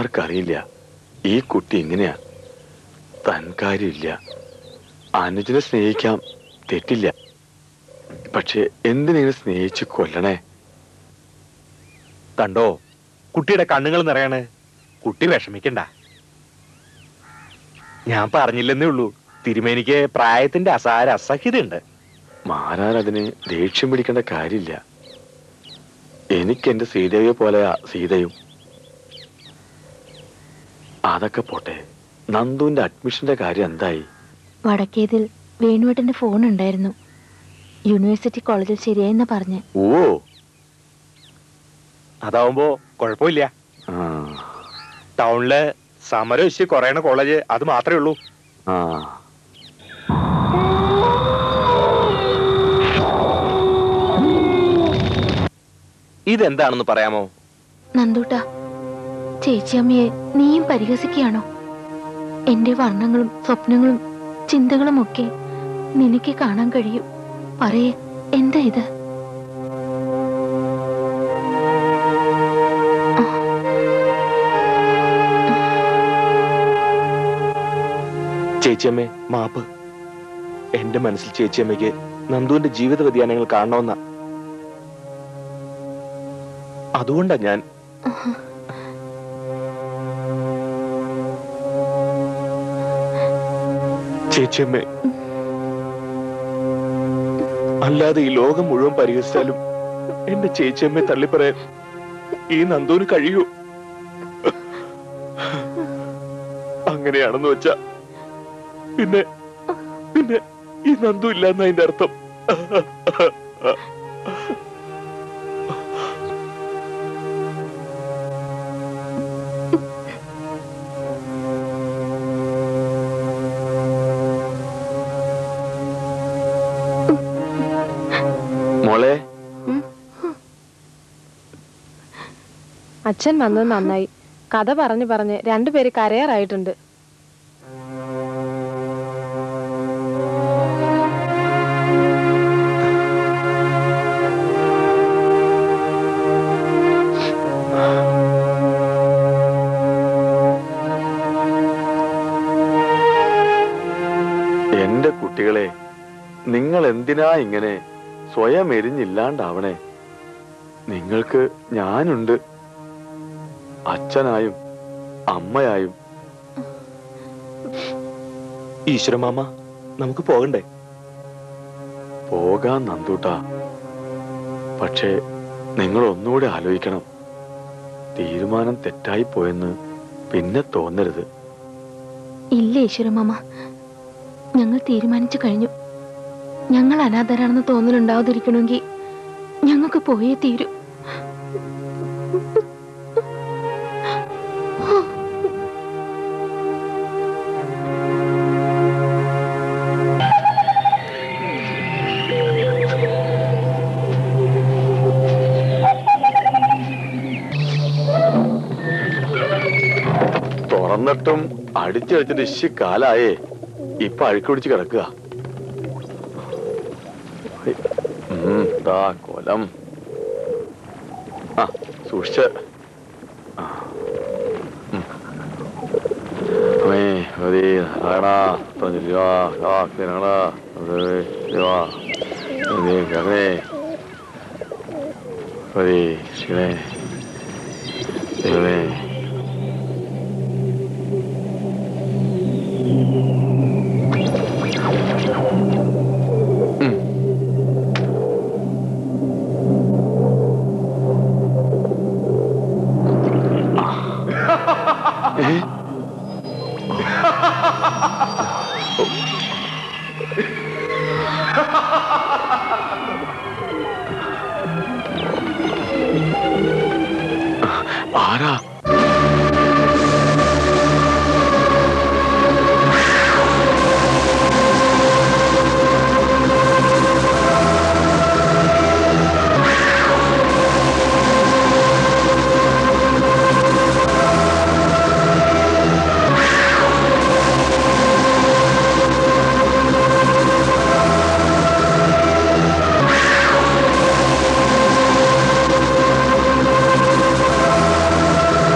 വീട്ടുകാർക്കറിയില്ല ഈ കുട്ടി ഇങ്ങനെയാ തൻ കാര്യമില്ല അനുജനെ സ്നേഹിക്കാം തെറ്റില്ല പക്ഷെ എന്തിനെങ്കിലും സ്നേഹിച്ച് കൊല്ലണേ കണ്ടോ കുട്ടിയുടെ കണ്ണുകൾ നിറയാണ് കുട്ടി വിഷമിക്കണ്ട ഞാൻ പറഞ്ഞില്ലെന്നേ ഉള്ളൂ തിരുമേനിക്ക് പ്രായത്തിന്റെ അസാര അസഹ്യതയുണ്ട് മാരാൻ അതിന് ദേഷ്യം പിടിക്കേണ്ട കാര്യമില്ല എനിക്ക് എന്റെ സീതയെ പോലെയാ സീതയും അതൊക്കെ പോട്ടെ നന്ദുവിന്റെ അഡ്മിഷന്റെ കാര്യം എന്തായി വടക്കേതിൽ വേണുവേട്ടന്റെ ഫോൺ ഉണ്ടായിരുന്നു യൂണിവേഴ്സിറ്റി കോളേജിൽ ശരിയായെന്ന് പറഞ്ഞ് ഓ അതാവുമ്പോ കുഴപ്പമില്ല ആ ടൗണില് സമരം ഇഷ്യൂ കുറയണ കോളേജ് അത് മാത്രമേ ഉള്ളൂ ആ ഇതെന്താണെന്ന് പറയാമോ നന്ദൂട്ട ചേച്ചിയമ്മയെ നീയും പരിഹസിക്കുകയാണോ എന്റെ വർണ്ണങ്ങളും സ്വപ്നങ്ങളും ചിന്തകളും ഒക്കെ നിനക്ക് കാണാൻ കഴിയും പറയേ എന്താ ഇത് ചേച്ചിയമ്മേ മാപ്പ് എന്റെ മനസ്സിൽ ചേച്ചിയമ്മയ്ക്ക് നന്ദുവിന്റെ ജീവിത വ്യതിയാനങ്ങൾ കാണണമെന്ന അതുകൊണ്ടാ ഞാൻ ചേച്ചിയമ്മേ അല്ലാതെ ഈ ലോകം മുഴുവൻ പരിഹസിച്ചാലും എന്റെ ചേച്ചിയമ്മയെ തള്ളിപ്പറയാൻ ഈ നന്ദുവിന് കഴിയൂ അങ്ങനെയാണെന്ന് വെച്ചാ പിന്നെ പിന്നെ ഈ നന്ദു ഇല്ലെന്ന് അതിന്റെ അർത്ഥം മോളെ അച്ഛൻ വന്നത് നന്നായി കഥ പറഞ്ഞു പറഞ്ഞ് രണ്ടുപേര് കരയാറായിട്ടുണ്ട് എന്റെ കുട്ടികളെ നിങ്ങൾ എന്തിനാ ഇങ്ങനെ സ്വയം എരിഞ്ഞില്ലാണ്ടാവണേ നിങ്ങൾക്ക് ഞാനുണ്ട് അച്ഛനായും അമ്മയായും ഈശ്വരമാമ നമുക്ക് പോകണ്ടേ പോകാൻ നന്ദൂട്ടാ പക്ഷേ നിങ്ങൾ ഒന്നുകൂടെ ആലോചിക്കണം തീരുമാനം തെറ്റായി പോയെന്ന് പിന്നെ തോന്നരുത് ഇല്ല ഈശ്വരമാമ ഞങ്ങൾ തീരുമാനിച്ചു കഴിഞ്ഞു ഞങ്ങൾ അനാഥരാണെന്ന് തോന്നലുണ്ടാവാതിരിക്കണമെങ്കിൽ ഞങ്ങൾക്ക് പോയേ തീരൂ തുറന്നിട്ടും അടിച്ചടിച്ചിട്ട് ഇശി കാലായേ ഇപ്പൊ അഴുക്ക് പിടിച്ച് കിടക്കുക ഉം, ദാ കൊലം ആ സൂക്ഷിച്ച് ആ. ഉം. അമ്മേ, ഭഗവതി, നാരായണ, തന്നില്ല, ആ, ദിനങ്ങള, അത് ശിവ, ഭഗവതി, ഭഗവതി, ഭഗവതി, ശിവേ, ദൈവമേ ആരാ ആ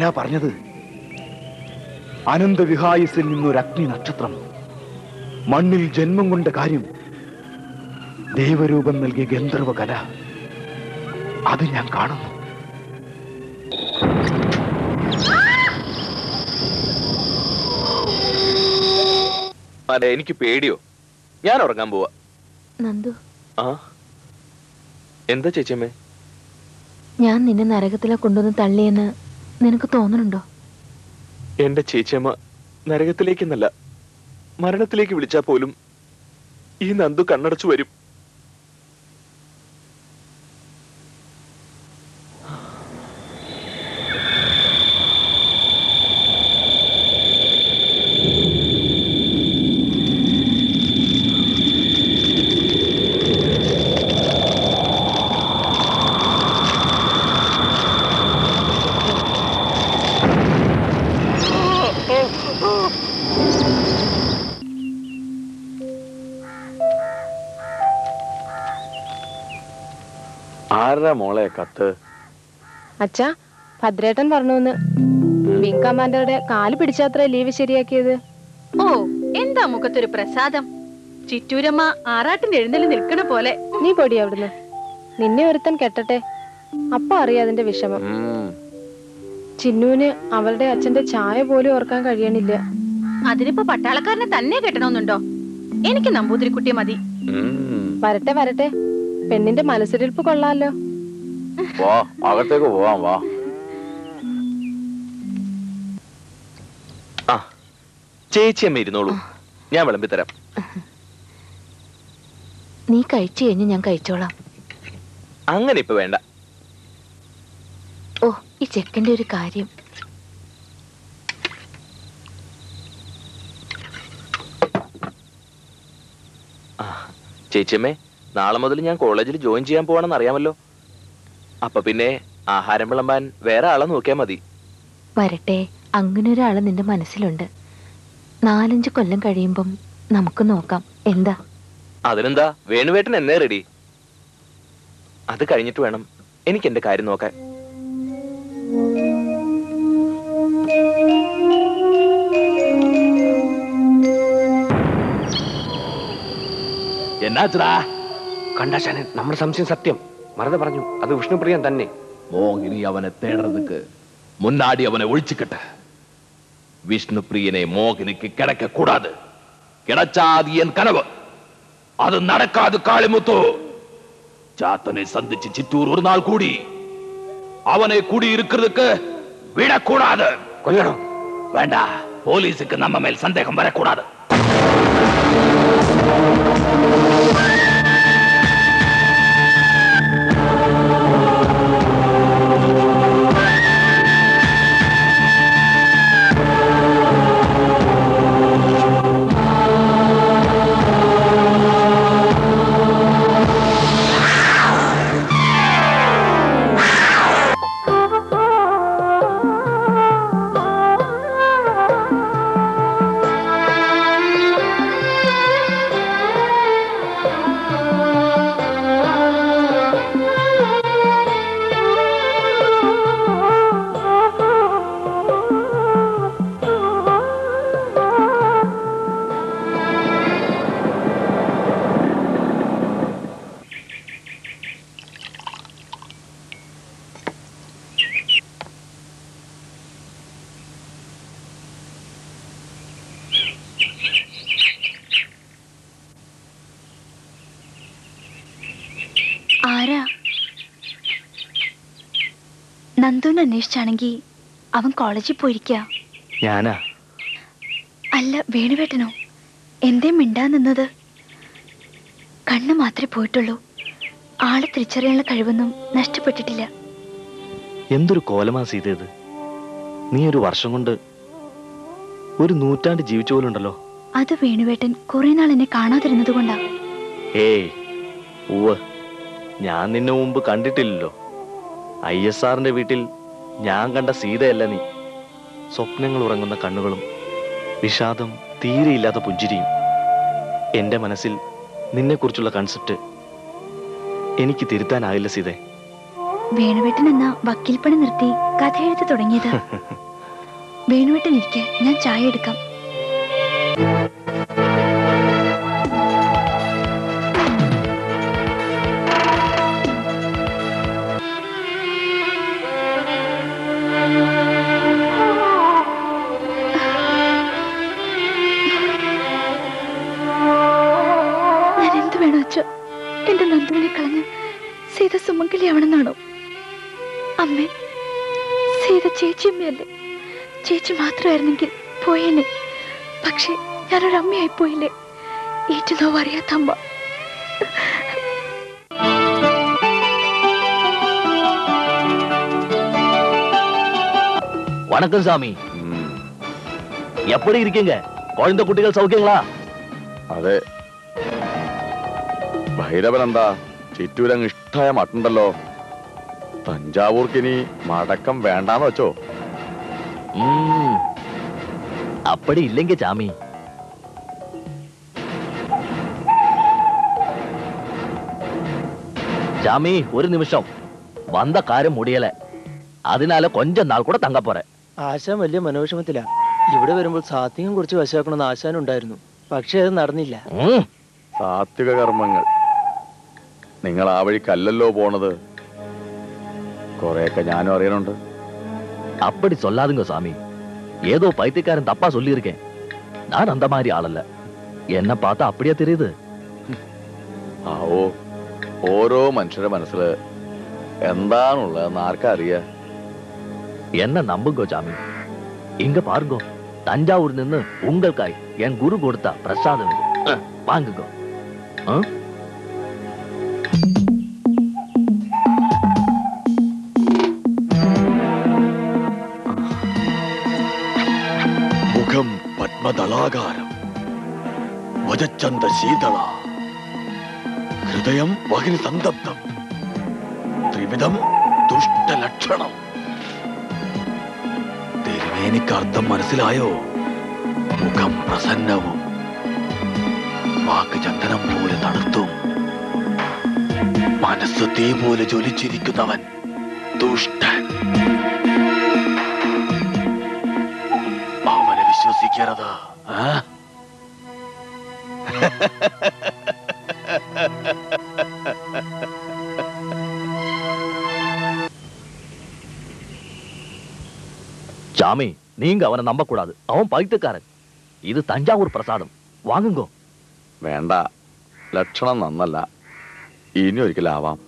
ആരാ പറഞ്ഞത് അനന്തവിഹായസിൽ നിന്നൊരു അഗ്നി നക്ഷത്രം മണ്ണിൽ ജന്മം കൊണ്ട കാര്യം ദൈവരൂപം നൽകിയ ഗന്ധർവ കല അത് ഞാൻ കാണുന്നു അതെ എനിക്ക് പേടിയോ ഞാൻ ഉറങ്ങാൻ പോവാ നന്ദു ആ എന്താ ചേച്ചിയമ്മേ ഞാൻ നിന്നെ നരകത്തിലെ കൊണ്ടുവന്ന് തള്ളിയെന്ന് നിനക്ക് തോന്നുന്നുണ്ടോ എന്റെ ചേച്ചിയമ്മ നരകത്തിലേക്കെന്നല്ല മരണത്തിലേക്ക് വിളിച്ചാൽ പോലും ഈ നന്ദു കണ്ണടച്ചു വരും ആരുടെ മോളെ കത്ത് അച്ഛാ ഭദ്രേട്ടൻ പറഞ്ഞുന്ന് വിങ് കമാൻഡറുടെ കാല് പിടിച്ചാത്ര ലീവ് ശരിയാക്കിയത് ഓ എന്താ മുഖത്തൊരു പ്രസാദം ചിറ്റൂരമ്മ ആറാട്ടിന്റെ എഴുന്നള്ളി നിൽക്കണ പോലെ നീ പൊടി അവിടുന്ന് നിന്നെ ഒരുത്തൻ കെട്ടട്ടെ അപ്പൊ അറിയാം അതിന്റെ വിഷമം ഉം. ചിന്നുവിന് അവളുടെ അച്ഛന്റെ ചായ പോലും ഓർക്കാൻ കഴിയണില്ല അതിനിപ്പോ പട്ടാളക്കാരനെ തന്നെ കെട്ടണമെന്നുണ്ടോ എനിക്ക് നമ്പൂതിരിക്കുട്ടിയെ മതി ഉം. വരട്ടെ വരട്ടെ പെണ്ണിന്റെ മനസ്സിരിപ്പ് കൊള്ളാലോ വാ അകത്തേക്ക് പോവാം വാ ആ ചേച്ചിയമ്മ ഇരുന്നോളൂ ഞാൻ വിളമ്പി തരാം നീ കഴിച്ചു കഴിഞ്ഞ് ഞാൻ കഴിച്ചോളാം അങ്ങനെ ഇപ്പൊ വേണ്ട ഓ ഈ ചെക്കന്റെ ഒരു കാര്യം ചേച്ചിയമ്മേ നാളെ മുതൽ ഞാൻ കോളേജിൽ ജോയിൻ ചെയ്യാൻ പോവാണെന്ന് അറിയാമല്ലോ അപ്പൊ പിന്നെ ആഹാരം വിളമ്പാൻ വേറെ ആളെ നോക്കിയാ മതി വരട്ടെ അങ്ങനെ ഒരാള് നിന്റെ മനസ്സിലുണ്ട് നാലഞ്ച് കൊല്ലം കഴിയുമ്പം നമുക്ക് നോക്കാം എന്താ അതിനെന്താ വേണുവേട്ടൻ എന്നേ റെഡി അത് കഴിഞ്ഞിട്ട് വേണം എനിക്ക് എന്റെ കാര്യം നോക്കാൻ എന്നാച്ചടാ കണ്ടാശാനെ നമ്മുടെ സംശയം സത്യം മറന്നു പറഞ്ഞു അത് വിഷ്ണുപ്രിയൻ തന്നെ மோகினி அவனை தேடுறதுக்கு முன்னாடி அவனை ஒழிச்சுக்கிட்ட விஷ்ணு பிரியனை மோகினிக்கு கிடைக்க கூடாது கிடைச்சா அது என் கனவு அது நடக்காது காளிமுத்து சாத்தனை சந்திச்சு சித்தூர் ஒரு நாள் கூடி அவனை கூடி இருக்கிறதுக்கு விடக்கூடாது കൊല്ലണം வேண்டாம் போலீஸுக்கு நம்ம மேல் சந்தேகம் வரக்கூடாது ആരാ നന്ദുവിനെ അന്വേഷിച്ചാണെങ്കി അവൻ കോളേജിൽ പോയിരിക്ക ഞാനാ അല്ല വേണുവേട്ടനോ എന്തേ മിണ്ടാ നിന്നത് കണ്ണ് മാത്രമേ പോയിട്ടുള്ളൂ ആളെ തിരിച്ചറിയാനുള്ള കഴിവൊന്നും നഷ്ടപ്പെട്ടിട്ടില്ല എന്തൊരു കോലമാ സീത ഇത് നീ ഒരു വർഷം കൊണ്ട് ഒരു നൂറ്റാണ്ട് ജീവിച്ച പോലുണ്ടല്ലോ അത് വേണുവേട്ടൻ കുറെ നാൾ എന്നെ കാണാതിരുന്നത് കൊണ്ടാ ഏയ് ഉവ്വ് ഞാൻ നിന്നെ മുമ്പ് കണ്ടിട്ടില്ലല്ലോ ഐ എസ് ആറിന്റെ വീട്ടിൽ ഞാൻ കണ്ട സീതയല്ല നീ സ്വപ്നങ്ങൾ ഉറങ്ങുന്ന കണ്ണുകളും വിഷാദം തീരെയില്ലാത്ത പുഞ്ചിരിയും എന്റെ മനസ്സിൽ നിന്നെക്കുറിച്ചുള്ള കൺസെപ്റ്റ് എനിക്ക് തിരുത്താനാകില്ല സീതേ വേണുവേട്ടൻ എന്ന വക്കീൽ പണി നിർത്തി കഥ എഴുതി തുടങ്ങിയത് വേണുവേട്ടൻ ഇരിക്കെ ഞാൻ ചായ എടുക്കാം ഞാൻ എന്ത് വേണോ അച്ഛ എന്റെ നന്ദുവിനെ കളഞ്ഞ് സീത സുമംഗലിയാവണമെന്നാണോ അമ്മേ സീത ചേച്ചിയമ്മയല്ലേ ചേച്ചി മാത്രമായിരുന്നെങ്കിൽ പോയേനെ പക്ഷേ ഞാനൊരു അമ്മയായി പോയില്ലേ ഏറ്റുനോവ് അറിയാത്ത അമ്മ வணக்கம் சாமி ഉം, எப்படி இருக்கீங்க குழந்தை குட்டிகள் சௌக்கியங்களா അതെ ഭൈരവൻ എന്താ ചിറ്റൂരങ്ങ് ഇഷ്ടായ മട്ടുണ്ടല്ലോ തഞ്ചാവൂർക്കിനി മടക്കം വേണ്ടാന്ന് വെച്ചോ ம், அப்படி இல்லைங்க சாமி சாமி ஒரு நிமிஷம் வந்த காரியம் முடியல அதனால கொஞ்ச நாள் கூட தங்க போறேன் ആശാൻ വലിയ മനോവിഷമത്തില ഇവിടെ വരുമ്പോൾ സാത്വികം കുറിച്ച് വശമാക്കണമെന്ന് ആശാൻ ഉണ്ടായിരുന്നു പക്ഷെ അത് നടന്നില്ല ம், സാത്വിക കർമ്മങ്ങൾ നിങ്ങൾ ആ വഴിക്കല്ലല്ലോ പോണത് കൊറേയൊക്കെ ഞാനും അറിയണുണ്ട് அப்படி சொல்லாதுங்க சாமி ஏதோ பைத்தியக்காரன் தப்பா சொல்லியிருக்கேன் நான் அந்த மாதிரி ஆளல்ல என்ன பார்த்தா அப்படியே தெரியுது ആവോ ഓരോ മനുഷ്യരുടെ മനസ്സില് എന്താണുള്ളതെന്ന് ആർക്കാ അറിയാ என்ன நம்புங்க சாமி இங்க பாருங்க தஞ்சாவூர் நின்னு உங்களுக்காய் என் குரு கொடுத்தா பிரசாதம் இது அஹ், வாங்குங்க ஆ? മുഖം പത്മദളാകാരം വജച്ചന്ത ശീതള ഹൃദയം വഹിനി സന്തപ്തം ത്രിവിധം ദുഷ്ടലക്ഷണം തിരുവേനിക്ക് അർത്ഥം മനസ്സിലായോ മുഖം പ്രസന്നവും വാക്ക് ചന്ദനം പോലെ തണുത്തും മനസ്സ് തീ പോലെ ജ്വലിച്ചിരിക്കുന്നവൻ ദുഷ്ടൻ അവനെ വിശ്വസിക്കരുത് ആ? சாமி நீங்க அவனை நம்ப கூடாது அவன் பைத்தியக்காரன் இது தஞ்சாவூர் பிரசாதம் வாங்குங்க വേണ്ട ലക്ഷണം നന്നല്ല ഇനി ഒരിക്കലാവാം